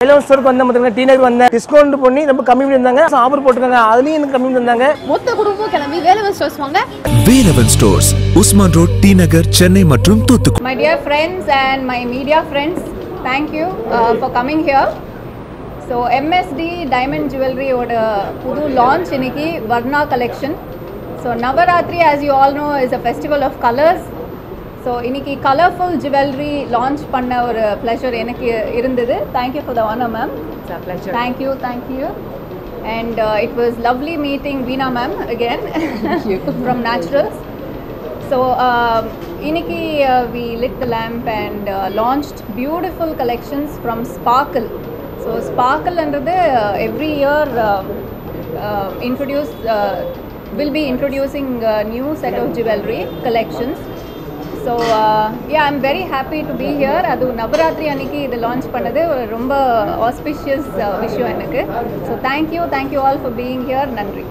Eleven ஸ்டோருக்கு வந்தேன் பார்த்துங்க டி நகர் வந்தேன் டிஸ்கவுண்ட் பண்ணி ரொம்ப கம்மி பண்ணியிருந்தாங்க ஆஃபர் போட்டிருக்காங்க அதுலேயும் எனக்கு கம்மி பண்ணியிருந்தாங்க மொத்த குடும்பம் கிளம்பி வேலவன் ஸ்டோர்ஸ் வாங்க Velavan stores Usman road T Nagar Chennai மற்றும் Thoothukudi My dear friends and my media friends, thank you uh, for coming here. So MST diamond ஜுவல்லரியோட புது லான்ச் இன்னைக்கு Varna collection so Navratri as you all know is a festival of colours so இன்னைக்கு colourful jewellery launch பண்ண ஒரு pleasure எனக்கு இருந்தது thank you for the honour ma'am thank you thank you and it was lovely meeting Veena ma'am again from Naturals So um, இன்னைக்கு uh, we lit the lamp and uh, launched beautiful collections from Sparkle. So Sparkleன்றது uh, every year uh, uh, introduce uh, will be introducing a new set of jewelry collections. So yeah I'm very happy to be here அது நவராத்திரி அன்னைக்கு இது launch பண்ணது ஒரு ரொம்ப auspicious விஷயம் எனக்கு so thank you thank you all for being here நன்றி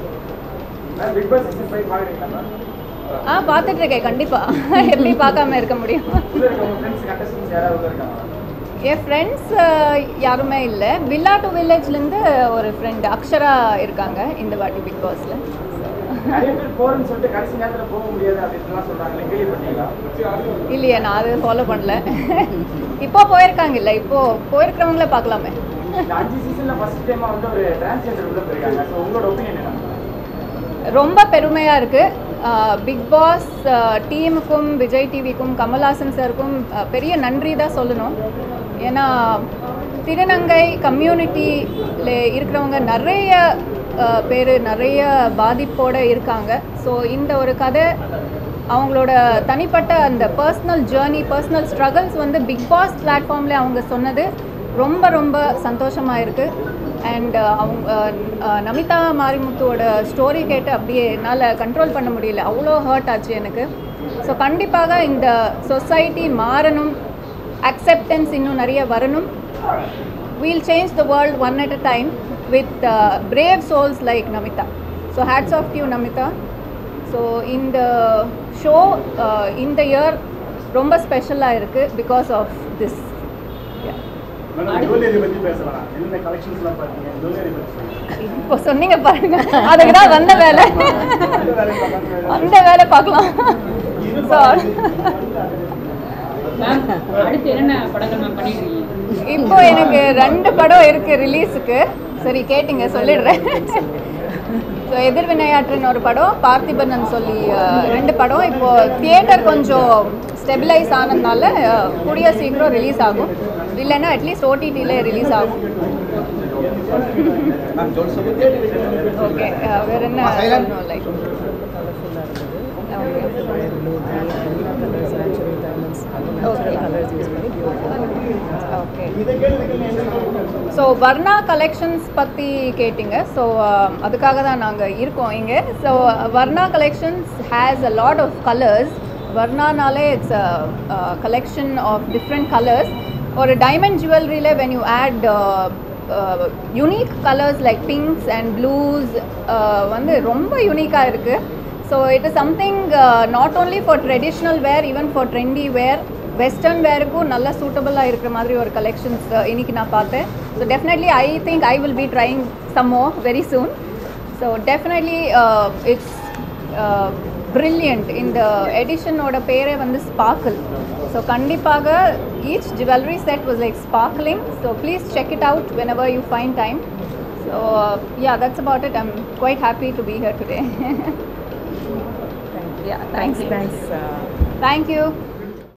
ஆ பார்த்துட்டு இருக்கேன் கண்டிப்பா எப்படி பார்க்காம இருக்க முடியும் என் ஃப்ரெண்ட்ஸ் யாருமே இல்லை வில்லா டு வில்லேஜ்லேருந்து ஒரு ஃப்ரெண்ட் அக்ஷரா இருக்காங்க இந்த வாட்டி பிக் பாஸில் நிறைய பேர் போறேன்னு சொல்லிட்டு கடைசி நேரத்துல போக முடியாது அப்படின்லாம் சொல்றாங்களே கேள்விப்பட்டீங்களா இல்லையே நான் அது ஃபாலோ பண்ணல இப்போ போயிருக்காங்க இல்லை இப்போ போயிருக்கிறவங்கள பார்க்கலாமே இந்த அஞ்சு சீசன்ல ஃபர்ஸ்ட் டைமா வந்து ஒரு டிரான்ஸ்ஜெண்டர் உள்ள போயிருக்காங்க ஸோ உங்களோட ஒப்பீனியன் என்ன ரொம்ப பெருமையாக இருக்குது பிக் பாஸ் டீமுக்கும் விஜய் டிவிக்கும் கமல்ஹாசன் சாருக்கும் அஹ், பெரிய நன்றி தான் சொல்லணும் ஏன்னா திருநங்கை கம்யூனிட்டியில் இருக்கிறவங்க நிறைய பேர் நிறைய பாதிப்போடு இருக்காங்க ஸோ இந்த ஒரு கதை அவங்களோட தனிப்பட்ட அந்த பர்சனல் ஜேர்னி பர்சனல் ஸ்ட்ரகிள்ஸ் வந்து பிக் பாஸ் பிளாட்ஃபார்மில் அவங்க சொன்னது ரொம்ப ரொம்ப சந்தோஷமாக இருக்குது அண்ட் அவங்க அஹ், நமிதா மாரிமுத்துவோட ஸ்டோரி கேட்டு அப்படியே என்னால் கண்ட்ரோல் பண்ண முடியல அவ்வளோ ஹர்ட் ஆச்சு எனக்கு ஸோ கண்டிப்பாக இந்த சொசைட்டி மாறணும் அக்செப்டன்ஸ் இன்னும் நிறைய வரணும் we'll change the world one at a time with brave souls like Namitha so hats off to Namitha so இந்த ஷோ இந்த இயர் ரொம்ப ஸ்பெஷலாக இருக்குது பிகாஸ் ஆஃப் திஸ் ஜுவல்லரி பத்தி பேசலாம் என்னென்ன கலெக்ஷன்ஸ்லாம் பார்த்தீங்க ஜுவல்லரி பத்தி சொல்லுங்க இப்போ சொன்னீங்க பாருங்க அதுக்கு தான் வந்த வேலை அந்த வேலை பார்க்கலாம் ஸோ மேம் அடுத்து என்னென்ன படங்கள் மேம் பண்ணிட்டு இருக்கீங்க இப்போ எனக்கு ரெண்டு படம் இருக்கு ரிலீஸுக்கு சரி கேட்டிங்க சொல்லிடுறேன் ஸோ எதிர்வினையாற்றுன்னு ஒரு படம் பார்த்திபனன் சொல்லி அஹ், ரெண்டு படம் இப்போ தியேட்டர் கொஞ்சம் ஸ்டெபிலைஸ் ஆனதுனால அஹ், கூடிய சீக்கிரம் ரிலீஸ் ஆகும் இல்லைன்னா அட்லீஸ்ட் ஓடிடியில் ரிலீஸ் ஆகும் ஓகே வேற என்ன like okay so Varna collections பற்றி கேட்டிங்க ஸோ அதுக்காக தான் நாங்கள் இருக்கோம் இங்கே so Varna collections has a lot of colours வர்ணானாலே it's a collection of different colours ஒரு டைமண்ட் ஜுவல்லரியில் when you add unique colours like pinks and blues வந்து ரொம்ப யூனிக்காக இருக்குது so it is something not only for traditional wear even for trendy wear western வேருக்கும் நல்லா சூட்டபுளாக இருக்கிற மாதிரி ஒரு கலெக்ஷன்ஸ் இன்னைக்கு நான் பார்த்தேன் so definitely I think I will be trying some more very soon so definitely it's brilliant இந்த எடிஷனோட பேரே வந்து ஸ்பார்க்கிள் ஸோ கண்டிப்பாக each jewellery set was like sparkling so please check it out whenever you find time so yeah that's about it I'm quite happy to be here today yeah thanks thanks thank you